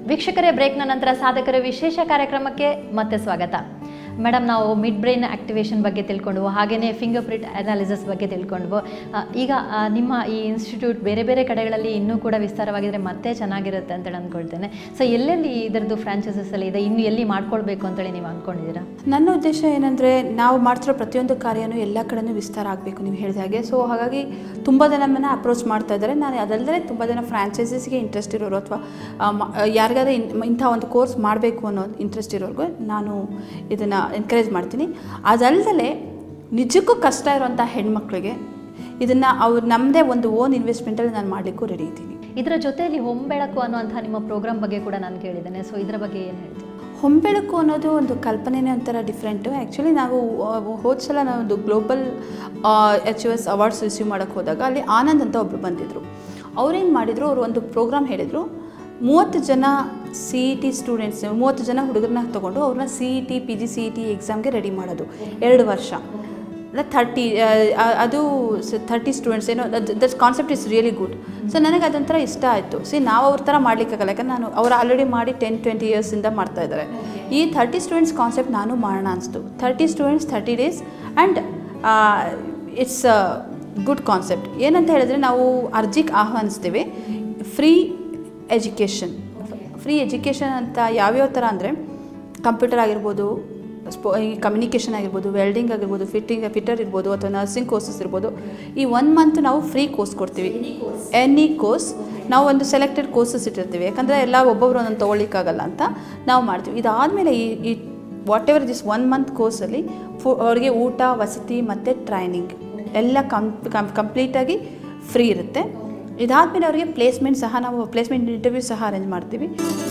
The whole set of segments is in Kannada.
ವೀಕ್ಷಕರೇ ಬ್ರೇಕ್ನ ನಂತರ ಸಾಧಕರ ವಿಶೇಷ ಕಾರ್ಯಕ್ರಮಕ್ಕೆ ಮತ್ತೆ ಸ್ವಾಗತ ಮೇಡಮ್ ನಾವು ಮಿಡ್ ಬ್ರೈನ್ ಆಕ್ಟಿವೇಶನ್ ಬಗ್ಗೆ ತಿಳ್ಕೊಂಡ್ವು ಹಾಗೆಯೇ ಫಿಂಗರ್ ಪ್ರಿಂಟ್ ಅನಾಲಿಸಿಸ್ ಬಗ್ಗೆ ತಿಳ್ಕೊಂಡ್ವು ಆ, ಈಗ ಆ, ನಿಮ್ಮ ಈ ಇನ್ಸ್ಟಿಟ್ಯೂಟ್ ಬೇರೆ ಬೇರೆ ಕಡೆಗಳಲ್ಲಿ ಇನ್ನೂ ಕೂಡ ವಿಸ್ತಾರವಾಗಿದ್ರೆ ಮತ್ತೆ ಚೆನ್ನಾಗಿರುತ್ತೆ ಅಂತೇಳಿ ಅಂದ್ಕೊಳ್ತೇನೆ ಸೊ ಎಲ್ಲೆಲ್ಲಿ ಇದರದ್ದು ಫ್ರಾಂಚೈಸಸ್ ಎಲ್ಲ ಇದೆ ಇನ್ನು ಎಲ್ಲಿ ಮಾಡ್ಕೊಳ್ಬೇಕು ಅಂತೇಳಿ ನೀವು ಅಂದ್ಕೊಂಡಿದ್ದೀರಾ ನನ್ನ ಉದ್ದೇಶ ಏನಂದರೆ ನಾವು ಮಾಡ್ತಿರೋ ಪ್ರತಿಯೊಂದು ಕಾರ್ಯನೂ ಎಲ್ಲ ಕಡೆನೂ ವಿಸ್ತಾರ ಆಗಬೇಕು ನೀವು ಹೇಳಿದ ಹಾಗೆ ಸೊ ಹಾಗಾಗಿ ತುಂಬ ಜನ ನಮ್ಮನ್ನು ಅಪ್ರೋಚ್ ಮಾಡ್ತಾ ಇದ್ದಾರೆ ನಾನು ಅದಲ್ಲದೆ ತುಂಬ ಜನ ಫ್ರಾಂಚೈಸಸ್ಗೆ ಇಂಟ್ರೆಸ್ಟ್ ಇರೋರು ಅಥವಾ ಯಾರಿಗಾದ್ರೂ ಇನ್ ಇಂಥ ಒಂದು ಕೋರ್ಸ್ ಮಾಡಬೇಕು ಅನ್ನೋ ಇಂಟ್ರೆಸ್ಟ್ ಇರೋರ್ಗೂ ನಾನು ಇದನ್ನು ಎನ್ಕರೇಜ್ ಮಾಡ್ತೀನಿ ಅದಲ್ಲದೆ ನಿಜಕ್ಕೂ ಕಷ್ಟ ಇರೋಂಥ ಹೆಣ್ಮಕ್ಳಿಗೆ ಇದನ್ನು ಅವ್ರು ನಮ್ಮದೇ ಒಂದು ಓನ್ ಇನ್ವೆಸ್ಟ್ಮೆಂಟಲ್ಲಿ ನಾನು ಮಾಡಲಿಕ್ಕೂ ರೆಡಿ ಇದ್ದೀನಿ ಇದರ ಜೊತೆಯಲ್ಲಿ ಹೊಂಬೆಳಕು ಅನ್ನುವಂಥ ನಿಮ್ಮ ಪ್ರೋಗ್ರಾಮ್ ಬಗ್ಗೆ ಕೂಡ ನಾನು ಕೇಳಿದ್ದೇನೆ ಸೊ ಇದರ ಬಗ್ಗೆ ಏನು ಹೇಳ್ತೀವಿ ಹೊಂಬೆಳಕು ಅನ್ನೋದು ಒಂದು ಕಲ್ಪನೆನೇ ಒಂಥರ ಡಿಫ್ರೆಂಟು ಆ್ಯಕ್ಚುಲಿ ನಾವು ಹೋದ ಸಲ ನಾವೊಂದು global H U S awards receive ಮಾಡೋಕ್ಕೆ ಹೋದಾಗ ಅಲ್ಲಿ ಆನಂದ್ ಅಂತ ಒಬ್ಬರು ಬಂದಿದ್ದರು ಅವ್ರೇನು ಮಾಡಿದರು ಅವರು ಒಂದು ಪ್ರೋಗ್ರಾಮ್ ಹೇಳಿದರು ಮೂವತ್ತು ಜನ ಸಿ ಇ ಟಿ ಸ್ಟೂಡೆಂಟ್ಸ್ ಮೂವತ್ತು ಜನ ಹುಡುಗರನ್ನ ತೊಗೊಂಡು ಅವ್ರನ್ನ C E T P G C E T ಎಕ್ಸಾಮ್ಗೆ ರೆಡಿ ಮಾಡೋದು ಎರಡು ವರ್ಷ ಥರ್ಟಿ ಅದು ಥರ್ಟಿ ಸ್ಟೂಡೆಂಟ್ಸ್ ಏನೋ that concept is really good so ನನಗೆ ಅದೊಂಥರ ಇಷ್ಟ ಆಯಿತು ಸಿ ನಾವು ಅವ್ರ ಥರ ಮಾಡಲಿಕ್ಕಾಗಲ್ಲ ಯಾಕಂದ್ರೆ ನಾನು ಅವ್ರು ಆಲ್ರೆಡಿ ಮಾಡಿ ಟೆನ್ ಟ್ವೆಂಟಿ ಇಯರ್ಸಿಂದ ಮಾಡ್ತಾ ಇದ್ದಾರೆ ಈ ಥರ್ಟಿ ಸ್ಟೂಡೆಂಟ್ಸ್ ಕಾನ್ಸೆಪ್ಟ್ ನಾನು ಮಾಡೋಣ ಅನಿಸ್ತು thirty students thirty days and it's a good concept ಏನಂತ ಹೇಳಿದ್ರೆ ನಾವು ಅರ್ಜಿಗೆ ಆಹ್ವಾನಿಸ್ತೀವಿ ಫ್ರೀ ಎಜುಕೇಷನ್ ಫ್ರೀ ಎಜುಕೇಷನ್ ಅಂತ ಯಾವ್ಯಾವ ಥರ ಅಂದರೆ ಕಂಪ್ಯೂಟರ್ ಆಗಿರ್ಬೋದು ಸ್ಪೋ ಈ ಕಮ್ಯುನಿಕೇಷನ್ ಆಗಿರ್ಬೋದು ವೆಲ್ಡಿಂಗ್ ಆಗಿರ್ಬೋದು ಫಿಟ್ಟಿಂಗ್ ಫಿಟ್ಟರ್ ಇರ್ಬೋದು ಅಥವಾ ನರ್ಸಿಂಗ್ ಕೋರ್ಸಸ್ ಇರ್ಬೋದು ಈ ಒನ್ ಮಂತ್ ನಾವು ಫ್ರೀ ಕೋರ್ಸ್ ಕೊಡ್ತೀವಿ ಎನಿ ಕೋರ್ಸ್ ನಾವು ಒಂದು ಸೆಲೆಕ್ಟೆಡ್ ಕೋರ್ಸಸ್ ಇಟ್ಟಿರ್ತೀವಿ ಯಾಕಂದರೆ ಎಲ್ಲ ಒಬ್ಬೊಬ್ರು ಒಂದೊಂದು ತೊಗೊಳ್ಳಿಕ್ಕಾಗಲ್ಲ ಅಂತ ನಾವು ಮಾಡ್ತೀವಿ ಇದಾದಮೇಲೆ ಈ ಈ whatever this one month ಕೋರ್ಸಲ್ಲಿ ಫು ಅವ್ರಿಗೆ ಊಟ ವಸತಿ ಮತ್ತು ಟ್ರೈನಿಂಗ್ ಎಲ್ಲ ಕಂ ಕಂಪ್ಲೀಟಾಗಿ ಫ್ರೀ ಇರುತ್ತೆ ಇದಾದಮೇಲೆ ಅವರಿಗೆ ಪ್ಲೇಸ್ಮೆಂಟ್ ಸಹ ನಾವು ಪ್ಲೇಸ್ಮೆಂಟ್ ಇಂಟರ್ವ್ಯೂ ಸಹ ಅರೇಂಜ್ ಮಾಡ್ತೀವಿ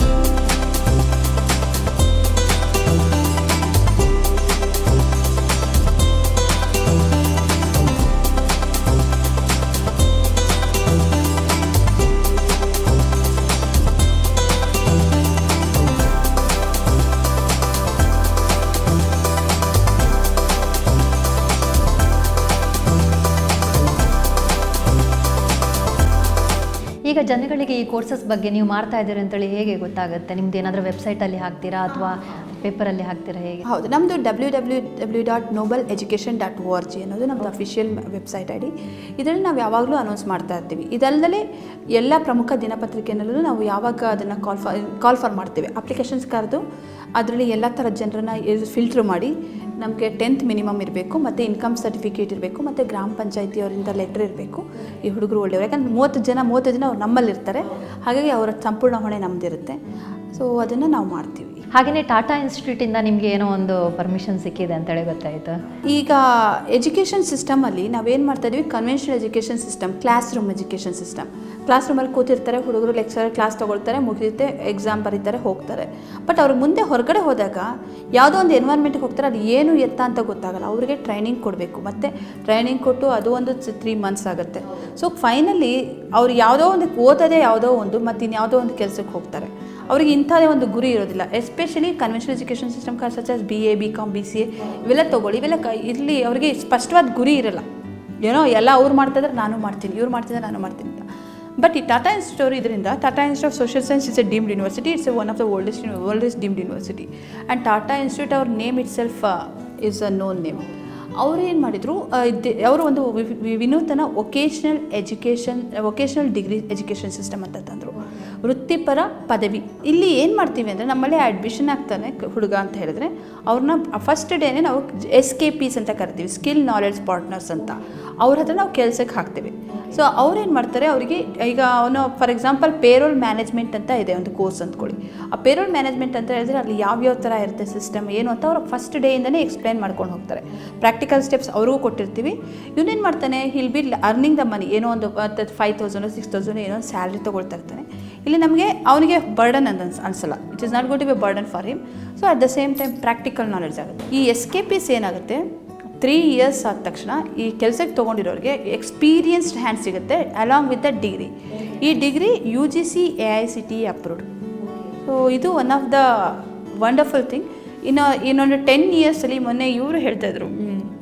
ಈಗ ಜನಗಳಿಗೆ ಈ ಕೋರ್ಸಸ್ ಬಗ್ಗೆ ನೀವು ಮಾಡ್ತಾ ಇದ್ದೀರಿ ಅಂತೇಳಿ ಹೇಗೆ ಗೊತ್ತಾಗುತ್ತೆ ನಿಮ್ದು ಏನಾದರೂ ವೆಬ್ಸೈಟಲ್ಲಿ ಹಾಕ್ತೀರಾ ಅಥವಾ ಪೇಪರಲ್ಲಿ ಹಾಕ್ತೀರಾ ಹೇಗೆ ಹೌದು ನಮ್ಮದು W W W dot noble education dot O R G ಅನ್ನೋದು ನಮ್ಮದು ಅಫಿಷಿಯಲ್ ವೆಬ್ಸೈಟ್ ಐ ಡಿ ಇದರಲ್ಲಿ ನಾವು ಯಾವಾಗಲೂ ಅನೌನ್ಸ್ ಮಾಡ್ತಾ ಇರ್ತೀವಿ ಇದಲ್ಲದೆ ಎಲ್ಲ ಪ್ರಮುಖ ದಿನಪತ್ರಿಕೆಯಲ್ಲೂ ನಾವು ಯಾವಾಗ ಅದನ್ನು ಕಾಲ್ ಫಾರ್ ಕಾಲ್ ಫಾರ್ ಮಾಡ್ತೀವಿ ಅಪ್ಲಿಕೇಶನ್ಸ್ ಕರೆದು ಅದರಲ್ಲಿ ಎಲ್ಲ ಥರದ ಜನರನ್ನ ಫಿಲ್ಟ್ರ್ ಮಾಡಿ ನಮಗೆ ಟೆಂತ್ ಮಿನಿಮಮ್ ಇರಬೇಕು ಮತ್ತು ಇನ್ಕಮ್ ಸರ್ಟಿಫಿಕೇಟ್ ಇರಬೇಕು ಮತ್ತು ಗ್ರಾಮ ಪಂಚಾಯತಿಯವರಿಂದ ಲೆಟ್ರ್ ಇರಬೇಕು ಈ ಹುಡುಗರು ಒಳ್ಳೆಯವರು ಯಾಕಂದ್ರೆ ಮೂವತ್ತು ಜನ ಮೂವತ್ತು ಜನ ಅವ್ರು ನಮ್ಮಲ್ಲಿರ್ತಾರೆ ಹಾಗಾಗಿ ಅವರ ಸಂಪೂರ್ಣ ಹೊಣೆ ನಮ್ಮದಿರುತ್ತೆ ಸೊ ಅದನ್ನು ನಾವು ಮಾಡ್ತೀವಿ ಹಾಗೆಯೇ ಟಾಟಾ ಇನ್ಸ್ಟಿಟ್ಯೂಟಿಂದ ನಿಮಗೆ ಏನೋ ಒಂದು ಪರ್ಮಿಷನ್ ಸಿಕ್ಕಿದೆ ಅಂತೇಳಿ ಗೊತ್ತಾಯಿತು ಈಗ ಎಜುಕೇಷನ್ ಸಿಸ್ಟಮಲ್ಲಿ ನಾವೇನು ಮಾಡ್ತಾ ಇದೀವಿ conventional education system classroom education system class ರೂಮಲ್ಲಿ ಕೂತಿರ್ತಾರೆ ಹುಡುಗರು ಲೆಕ್ಚರರ್ ಕ್ಲಾಸ್ ತೊಗೊಳ್ತಾರೆ ಮುಗಿಯುತ್ತೆ ಎಕ್ಸಾಮ್ ಬರೀತಾರೆ ಹೋಗ್ತಾರೆ ಬಟ್ ಅವ್ರು ಮುಂದೆ ಹೊರಗಡೆ ಹೋದಾಗ ಯಾವುದೋ ಒಂದು ಎನ್ವೈರ್ಮೆಂಟ್ಗೆ ಹೋಗ್ತಾರೆ ಅದು ಏನು ಎತ್ತ ಅಂತ ಗೊತ್ತಾಗಲ್ಲ ಅವರಿಗೆ ಟ್ರೈನಿಂಗ್ ಕೊಡಬೇಕು ಮತ್ತು ಟ್ರೈನಿಂಗ್ ಕೊಟ್ಟು ಅದು ಒಂದು ತ್ರೀ ಮಂತ್ಸ್ ಆಗುತ್ತೆ ಸೊ ಫೈನಲಿ ಅವ್ರು ಯಾವುದೋ ಒಂದು ಓದೋದೇ ಯಾವುದೋ ಒಂದು ಮತ್ತು ಇನ್ಯಾವುದೋ ಒಂದು ಕೆಲಸಕ್ಕೆ ಹೋಗ್ತಾರೆ ಅವರಿಗೆ ಇಂಥದೇ ಒಂದು ಗುರಿ ಇರೋದಿಲ್ಲ especially conventional education system such as B A B com B C A ಇವೆಲ್ಲ ತೊಗೊಳ್ಳಿ ಇವೆಲ್ಲ ಕ ಇಲ್ಲಿ ಅವರಿಗೆ ಸ್ಪಷ್ಟವಾದ ಗುರಿ ಇರಲ್ಲ ಏನೋ ಎಲ್ಲ ಅವ್ರು ಮಾಡ್ತಿದ್ರೆ ನಾನು ಮಾಡ್ತೀನಿ ಇವ್ರು ಮಾಡ್ತಿದ್ರೆ ನಾನು ಮಾಡ್ತೀನಿ ಅಂತ ಬಟ್ ಈ ಟಾಟಾ ಇನ್ಸ್ಟಿಟ್ಯೂಟ್ ಇದರಿಂದ Tata institute of social science is a deemed university it's one of the oldest oldest deemed university and Tata institute ಅವ್ರ name itself is a known name ಅವರು ಏನು ಮಾಡಿದರು ಅವರು ಒಂದು ವಿ- ವಿ- ವಿನೂತನ vocational education vocational degree education system ಅಂತ ತಂದರು ವೃತ್ತಿಪರ ಪದವಿ ಇಲ್ಲಿ ಏನು ಮಾಡ್ತೀವಿ ಅಂದರೆ ನಮ್ಮಲ್ಲಿ ಅಡ್ಮಿಷನ್ ಆಗ್ತಾನೆ ಕ- ಹುಡುಗ ಅಂತ ಹೇಳಿದ್ರೆ ಅವ್ರನ್ನ ಫಸ್ಟ್ ಡೇನೆ ನಾವು ಎಸ್ ಕೆ ಪಿಸ್ ಅಂತ ಕರಿತೀವಿ ಸ್ಕಿಲ್ ನಾಲೆಡ್ಜ್ ಪಾರ್ಟ್ನರ್ಸ್ ಅಂತ ಅವ್ರ ಹತ್ರ ನಾವು ಕೆಲಸಕ್ಕೆ ಹಾಕ್ತೀವಿ ಸೊ ಅವ್ರೇನು ಮಾಡ್ತಾರೆ ಅವರಿಗೆ ಈಗ ಅವನು ಫಾರ್ ಎಕ್ಸಾಂಪಲ್ ಪೇರೋಲ್ ಮ್ಯಾನೇಜ್ಮೆಂಟ್ ಅಂತ ಇದೆ ಒಂದು ಕೋರ್ಸ್ ಅಂದ್ಕೊಳ್ಳಿ ಆ ಪೇರೋಲ್ ಮ್ಯಾನೇಜ್ಮೆಂಟ್ ಅಂತ ಹೇಳಿದ್ರೆ ಅಲ್ಲಿ ಯಾವ್ಯಾವ ಥರ ಇರುತ್ತೆ ಸಿಸ್ಟಮ್ ಏನು ಅಂತ ಅವ್ರು ಫಸ್ಟ್ ಡೇಯಿಂದನೇ ಎಕ್ಸ್ಪ್ಲೈನ್ ಮಾಡ್ಕೊಂಡು ಹೋಗ್ತಾರೆ ಪ್ರಾಕ್ಟಿಕಲ್ ಸ್ಟೆಪ್ಸ್ ಅವ್ರಿಗೂ ಕೊಟ್ಟಿರ್ತೀವಿ ಇವನೇನು ಮಾಡ್ತಾನೆ he'll be earning the money ಏನೋ ಒಂದು ಫೈವ್ ತೌಸಂಡ್ ಸಿಕ್ಸ್ ತೌಸಂಡ್ ಏನೋ ಒಂದು ಸ್ಯಾಲ್ರಿ ತೊಗೊಳ್ತಾ ಇರ್ತಾನೆ ಇಲ್ಲಿ ನಮಗೆ ಅವನಿಗೆ ಬರ್ಡನ್ ಅಂತ ಅನ್ಸ್ ಅನ್ಸಲ್ಲ it is not got to be burden for him so at the same time practical knowledge ಆಗುತ್ತೆ ಈ ಎಸ್ ಕೆ ಪಿಸ್ ಏನಾಗುತ್ತೆ ತ್ರೀ ಇಯರ್ಸ್ ಆದ ತಕ್ಷಣ ಈ ಕೆಲಸಕ್ಕೆ ತೊಗೊಂಡಿರೋರಿಗೆ ಎಕ್ಸ್ಪೀರಿಯನ್ಸ್ಡ್ ಹ್ಯಾಂಡ್ ಸಿಗುತ್ತೆ ಅಲಾಂಗ್ ವಿತ್ ದ ಡಿಗ್ರಿ ಈ degree U G C A I C T approved so ಇದು one of the wonderful thing ಇನ್ನು ಇನ್ನೊಂದು ಟೆನ್ ಇಯರ್ಸಲ್ಲಿ ಮೊನ್ನೆ ಇವರು ಹೇಳ್ತಾಯಿದ್ರು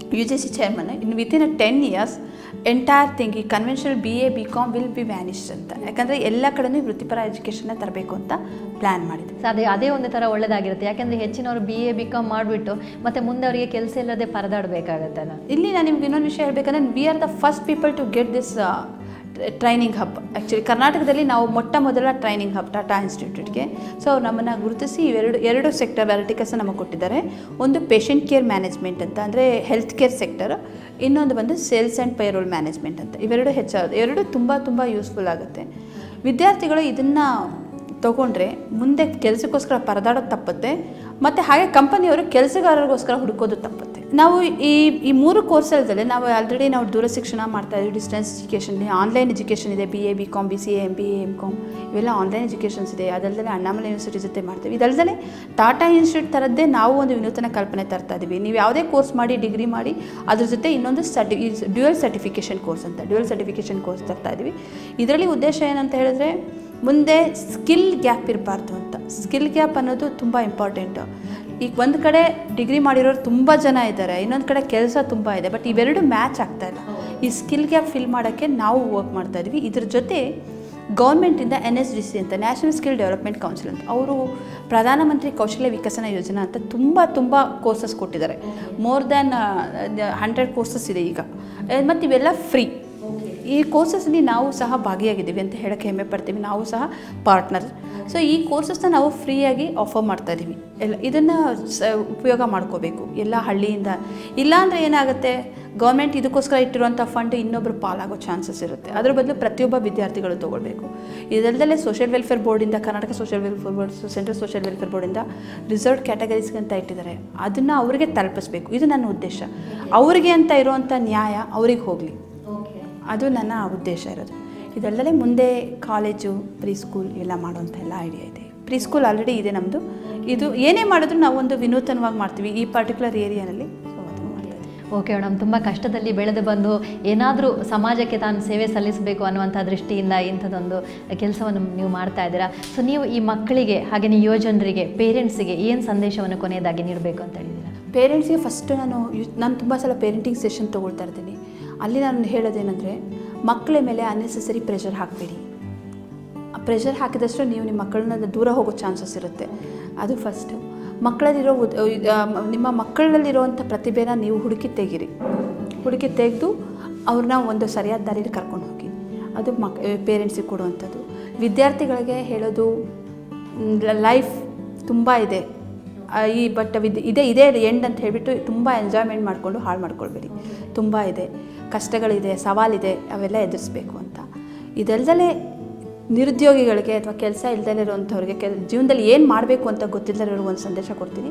U G C chairman in within a ten years entire thing ಈ conventional B A B com will be vanished ಅಂತ ಯಾಕಂದರೆ ಎಲ್ಲ ಕಡೆನೂ ವೃತ್ತಿಪರ ಎಜುಕೇಷನ್ನ ತರಬೇಕು ಅಂತ ಪ್ಲ್ಯಾನ್ ಮಾಡಿದೆ ಸೊ ಅದೇ ಅದೇ ಒಂದು ಥರ ಒಳ್ಳೇದಾಗಿರುತ್ತೆ ಯಾಕೆಂದರೆ ಹೆಚ್ಚಿನವರು ಬಿ ಎ ಬಿ ಕಾಮ್ ಮಾಡಿಬಿಟ್ಟು ಮತ್ತು ಮುಂದೆ ಅವರಿಗೆ ಕೆಲಸ ಇಲ್ಲದೆ ಪರದಾಡಬೇಕಾಗತ್ತಲ್ಲ ಇಲ್ಲಿ ನಾನು ನಿಮ್ಗೆ ಇನ್ನೊಂದು ವಿಷಯ ಹೇಳಬೇಕಂದ್ರೆ we are the first people to get this training hub actually ಕರ್ನಾಟಕದಲ್ಲಿ ನಾವು ಮೊಟ್ಟ ಮೊದಲ ಟ್ರೈನಿಂಗ್ ಹಬ್ ಟಾಟಾ ಇನ್ಸ್ಟಿಟ್ಯೂಟ್ಗೆ ಸೊ ನಮ್ಮನ್ನು ಗುರುತಿಸಿ ಇವೆರಡು ಎರಡು ಸೆಕ್ಟರ್ ವೆರೈಟಿಕಸ್ ನಮಗೆ ಕೊಟ್ಟಿದ್ದಾರೆ ಒಂದು ಪೇಷಂಟ್ ಕೇರ್ ಮ್ಯಾನೇಜ್ಮೆಂಟ್ ಅಂತ ಅಂದರೆ ಹೆಲ್ತ್ ಕೇರ್ ಸೆಕ್ಟರ್ ಇನ್ನೊಂದು ಬಂದು ಸೇಲ್ಸ್ ಆ್ಯಂಡ್ ಪೇರೋಲ್ ಮ್ಯಾನೇಜ್ಮೆಂಟ್ ಅಂತ ಇವೆರಡು ಹೆಚ್ಚಾಗುತ್ತೆ ಎರಡು ತುಂಬ ತುಂಬ ಯೂಸ್ಫುಲ್ ಆಗುತ್ತೆ ವಿದ್ಯಾರ್ಥಿಗಳು ಇದನ್ನು ತೊಗೊಂಡ್ರೆ ಮುಂದೆ ಕೆಲಸಕ್ಕೋಸ್ಕರ ಪರದಾಡೋದು ತಪ್ಪುತ್ತೆ ಮತ್ತು ಹಾಗೆ ಕಂಪನಿಯವರು ಕೆಲಸಗಾರರಿಗೋಸ್ಕರ ಹುಡುಕೋದು ತಪ್ಪುತ್ತೆ ನಾವು ಈ ಈ ಮೂರು ಕೋರ್ಸಲ್ದಲ್ಲಿ ನಾವು ಆಲ್ರೆಡಿ ನಾವು ದೂರ ಶಿಕ್ಷಣ ಮಾಡ್ತಾ ಇದ್ದೀವಿ ಡಿಸ್ಟೆನ್ಸ್ ಎಜುಕೇಷನ್ ಆನ್ಲೈನ್ ಎಜುಕೇಷನ್ ಇದೆ B A B com B C A M B A M com ಇವೆಲ್ಲ ಆನ್ಲೈನ್ ಎಜುಕೇಷನ್ಸ್ ಇದೆ ಅದಲ್ಲದೆ ಅಣ್ಣಾಮಲೈ ಯೂನಿವರ್ಸಿಟಿ ಜೊತೆ ಮಾಡ್ತೀವಿ ಇದಲ್ಲದೆ ಟಾಟಾ ಇನ್ಸ್ಟಿಟ್ಯೂಟ್ ಥರದ್ದೇ ನಾವು ಒಂದು ವಿನೂತನ ಕಲ್ಪನೆ ತರ್ತಾ ಇದ್ದೀವಿ ನೀವು ಯಾವುದೇ ಕೋರ್ಸ್ ಮಾಡಿ ಡಿಗ್ರಿ ಮಾಡಿ ಅದ್ರ ಜೊತೆ ಇನ್ನೊಂದು ಸರ್ಟಿ ಡ್ಯುಯಲ್ ಸರ್ಟಿಫಿಕೇಷನ್ ಕೋರ್ಸ್ ಅಂತ ಡ್ಯುಯಲ್ ಸರ್ಟಿಫಿಕೇಷನ್ ಕೋರ್ಸ್ ತರ್ತಾ ಇದ್ದೀವಿ ಇದರಲ್ಲಿ ಉದ್ದೇಶ ಏನಂತ ಹೇಳಿದ್ರೆ ಮುಂದೆ ಸ್ಕಿಲ್ ಗ್ಯಾಪ್ ಇರಬಾರ್ದು ಅಂತ ಸ್ಕಿಲ್ ಗ್ಯಾಪ್ ಅನ್ನೋದು ತುಂಬ ಇಂಪಾರ್ಟೆಂಟು ಈಗ ಒಂದು ಕಡೆ ಡಿಗ್ರಿ ಮಾಡಿರೋರು ತುಂಬ ಜನ ಇದ್ದಾರೆ ಇನ್ನೊಂದು ಕಡೆ ಕೆಲಸ ತುಂಬ ಇದೆ ಬಟ್ ಇವೆರಡು ಮ್ಯಾಚ್ ಆಗ್ತಾ ಇಲ್ಲ ಈ ಸ್ಕಿಲ್ ಗ್ಯಾಪ್ ಫಿಲ್ ಮಾಡೋಕ್ಕೆ ನಾವು ವರ್ಕ್ ಮಾಡ್ತಾ ಇದ್ವಿ ಇದ್ರ ಜೊತೆ ಗೌರ್ಮೆಂಟಿಂದ ಎನ್ ಎಸ್ ಡಿ ಸಿ ಅಂತ ನ್ಯಾಷನಲ್ ಸ್ಕಿಲ್ ಡೆವಲಪ್ಮೆಂಟ್ ಕೌನ್ಸಿಲ್ ಅಂತ ಅವರು ಪ್ರಧಾನಮಂತ್ರಿ ಕೌಶಲ್ಯ ವಿಕಸನ ಯೋಜನಾ ಅಂತ ತುಂಬ ತುಂಬ ಕೋರ್ಸಸ್ ಕೊಟ್ಟಿದ್ದಾರೆ ಮೋರ್ ದ್ಯಾನ್ ಹಂಡ್ರೆಡ್ ಕೋರ್ಸಸ್ ಇದೆ ಈಗ ಮತ್ತು ಇವೆಲ್ಲ ಫ್ರೀ ಈ ಕೋರ್ಸಸ್ನಲ್ಲಿ ನಾವು ಸಹ ಭಾಗಿಯಾಗಿದ್ದೀವಿ ಅಂತ ಹೇಳೋಕ್ಕೆ ಹೆಮ್ಮೆ ಪಡ್ತೀವಿ ನಾವು ಸಹ ಪಾರ್ಟ್ನರ್ ಸೊ ಈ ಕೋರ್ಸಸ್ನ ನಾವು ಫ್ರೀಯಾಗಿ ಆಫರ್ ಮಾಡ್ತಾ ಇದ್ದೀವಿ ಎಲ್ಲ ಇದನ್ನು ಸ ಉಪಯೋಗ ಮಾಡ್ಕೋಬೇಕು ಎಲ್ಲ ಹಳ್ಳಿಯಿಂದ ಇಲ್ಲಾಂದರೆ ಏನಾಗುತ್ತೆ ಗೌರ್ಮೆಂಟ್ ಇದಕ್ಕೋಸ್ಕರ ಇಟ್ಟಿರುವಂಥ ಫಂಡ್ ಇನ್ನೊಬ್ಬರು ಪಾಲಾಗೋ ಚಾನ್ಸಸ್ ಇರುತ್ತೆ ಅದ್ರ ಬದಲು ಪ್ರತಿಯೊಬ್ಬ ವಿದ್ಯಾರ್ಥಿಗಳು ತೊಗೊಳ್ಬೇಕು ಇದಲ್ಲದೆ ಸೋಷಿಯಲ್ ವೆಲ್ಫೇರ್ ಬೋರ್ಡಿಂದ Karnataka social welfare board central social welfare ಬೋರ್ಡಿಂದ ರಿಸರ್ವ್ ಕ್ಯಾಟಗರೀಸ್ ಅಂತ ಇಟ್ಟಿದ್ದಾರೆ ಅದನ್ನು ಅವರಿಗೆ ತಲುಪಿಸ್ಬೇಕು ಇದು ನನ್ನ ಉದ್ದೇಶ ಅವರಿಗೆ ಅಂತ ಇರುವಂಥ ನ್ಯಾಯ ಅವ್ರಿಗೆ ಹೋಗಲಿ ಅದು ನನ್ನ ಉದ್ದೇಶ ಇರೋದು ಇದಲ್ಲದೆ ಮುಂದೆ ಕಾಲೇಜು ಪ್ರೀ ಸ್ಕೂಲ್ ಎಲ್ಲ ಮಾಡುವಂಥ ಎಲ್ಲ ಐಡಿಯಾ ಇದೆ ಪ್ರೀ ಸ್ಕೂಲ್ ಆಲ್ರೆಡಿ ಇದೆ ನಮ್ಮದು ಇದು ಏನೇ ಮಾಡಿದ್ರು ನಾವು ಒಂದು ವಿನೂತನವಾಗಿ ಮಾಡ್ತೀವಿ ಈ ಪರ್ಟಿಕ್ಯುಲರ್ ಏರಿಯಾನಲ್ಲಿ ಸೊ ಅದನ್ನು ಮಾಡ್ತಾ ಇದ್ದೀವಿ ಓಕೆ ಮೇಡಮ್ ತುಂಬ ಕಷ್ಟದಲ್ಲಿ ಬೆಳೆದು ಬಂದು ಏನಾದರೂ ಸಮಾಜಕ್ಕೆ ತಾನು ಸೇವೆ ಸಲ್ಲಿಸಬೇಕು ಅನ್ನುವಂಥ ದೃಷ್ಟಿಯಿಂದ ಇಂಥದ್ದೊಂದು ಕೆಲಸವನ್ನು ನೀವು ಮಾಡ್ತಾ ಇದ್ದೀರಾ ಸೊ ನೀವು ಈ ಮಕ್ಕಳಿಗೆ ಹಾಗೆಯೇ ಯುವಜನರಿಗೆ ಪೇರೆಂಟ್ಸಿಗೆ ಏನು ಸಂದೇಶವನ್ನು ಕೊನೆಯದಾಗಿ ನೀಡಬೇಕು ಅಂತ ಹೇಳಿದ್ದೀರಾ ಪೇರೆಂಟ್ಸ್ಗೆ ಫಸ್ಟ್ ನಾನು ಯು- ನಾನು ತುಂಬ ಸಲ ಪೇರೆಂಟಿಂಗ್ ಸೆಷನ್ ತೊಗೊಳ್ತಾ ಇರ್ತೀನಿ ಅಲ್ಲಿ ನಾನು ಹೇಳೋದೇನೆಂದರೆ ಮಕ್ಕಳ ಮೇಲೆ ಅನ್ನೆಸೆಸರಿ ಪ್ರೆಷರ್ ಹಾಕಬೇಡಿ ಪ್ರೆಷರ್ ಹಾಕಿದಷ್ಟು ನೀವು ನಿಮ್ಮ ಮಕ್ಕಳನ್ನ ದೂರ ಹೋಗೋ ಚಾನ್ಸಸ್ ಇರುತ್ತೆ ಅದು ಫಸ್ಟು ಮಕ್ಕಳಲ್ಲಿರೋ ಉದ್- ಇದ್- ಆ, ಮ- ನಿಮ್ಮ ಮಕ್ಕಳಲ್ಲಿರುವಂಥ ಪ್ರತಿಭೆನ ನೀವು ಹುಡುಕಿ ತೆಗೀರಿ ಹುಡುಕಿ ತೆಗೆದು ಅವ್ರನ್ನ ಒಂದು ಸರಿಯಾದ ದಾರಿಯಲ್ಲಿ ಕರ್ಕೊಂಡು ಹೋಗಿ ಅದು ಮಕ್ ಪೇರೆಂಟ್ಸಿಗೆ ಕೊಡುವಂಥದ್ದು ವಿದ್ಯಾರ್ಥಿಗಳಿಗೆ ಹೇಳೋದು ಲೈಫ್ ತುಂಬ ಇದೆ ಆ, ಈ ಬಟ್ ವಿದ್ ಇದೇ ಇದೇ ಎಂಡ್ ಅಂತ ಹೇಳಿಬಿಟ್ಟು ತುಂಬ ಎಂಜಾಯ್ಮೆಂಟ್ ಮಾಡಿಕೊಂಡು ಹಾಳು ಮಾಡ್ಕೊಳ್ಬೇಡಿ ತುಂಬ ಇದೆ ಕಷ್ಟಗಳಿದೆ ಸವಾಲಿದೆ ಅವೆಲ್ಲ ಎದುರಿಸ್ಬೇಕು ಅಂತ ಇದಲ್ದಲೇ ನಿರುದ್ಯೋಗಿಗಳಿಗೆ ಅಥವಾ ಕೆಲಸ ಇಲ್ದಲೇ ಇರುವಂಥವ್ರಿಗೆ ಕೆಲ್ ಜೀವನದಲ್ಲಿ ಏನು ಮಾಡಬೇಕು ಅಂತ ಗೊತ್ತಿಲ್ಲದಿರೋರಿಗೆ ಒಂದು ಸಂದೇಶ ಕೊಡ್ತೀನಿ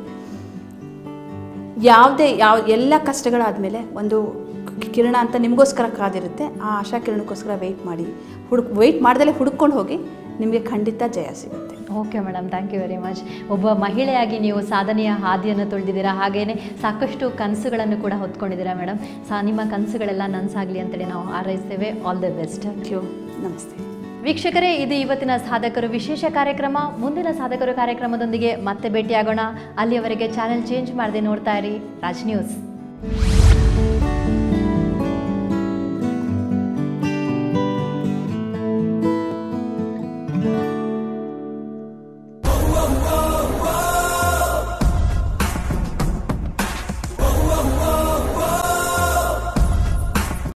ಯಾವುದೇ ಯಾವ ಎಲ್ಲ ಕಷ್ಟಗಳಾದಮೇಲೆ ಒಂದು ಕಿ- ಕಿರಣ ಅಂತ ನಿಮಗೋಸ್ಕರ ಕಾದಿರುತ್ತೆ ಆ ಆಶಾ ಕಿರಣಕ್ಕೋಸ್ಕರ ವೆಯ್ಟ್ ಮಾಡಿ ಹುಡುಕ್ ವೆಯ್ಟ್ ಮಾಡ್ದಲೇ ಹುಡುಕೊಂಡು ಹೋಗಿ ನಿಮಗೆ ಖಂಡಿತ ಜಯ ಸಿಗುತ್ತೆ okay madam thank you very much ಒಬ್ಬ ಮಹಿಳೆಯಾಗಿ ನೀವು ಸಾಧನೆಯ ಹಾದಿಯನ್ನು ತುಳಿದಿದ್ದೀರಾ ಹಾಗೆಯೇ ಸಾಕಷ್ಟು ಕನಸುಗಳನ್ನು ಕೂಡ ಹೊತ್ಕೊಂಡಿದ್ದೀರಾ ಮೇಡಮ್ ಸಾ ನಿಮ್ಮ ಕನಸುಗಳೆಲ್ಲ ನನಸಾಗಲಿ ಅಂತೇಳಿ ನಾವು ಹಾರೈಸ್ತೇವೆ all the best thank you ನಮಸ್ತೆ ವೀಕ್ಷಕರೇ ಇದು ಇವತ್ತಿನ ಸಾಧಕರು ವಿಶೇಷ ಕಾರ್ಯಕ್ರಮ ಮುಂದಿನ ಸಾಧಕರು ಕಾರ್ಯಕ್ರಮದೊಂದಿಗೆ ಮತ್ತೆ ಭೇಟಿಯಾಗೋಣ ಅಲ್ಲಿಯವರೆಗೆ ಚಾನೆಲ್ ಚೇಂಜ್ ಮಾಡದೆ ನೋಡ್ತಾ ಇರಿ ರಾಜ್ ನ್ಯೂಸ್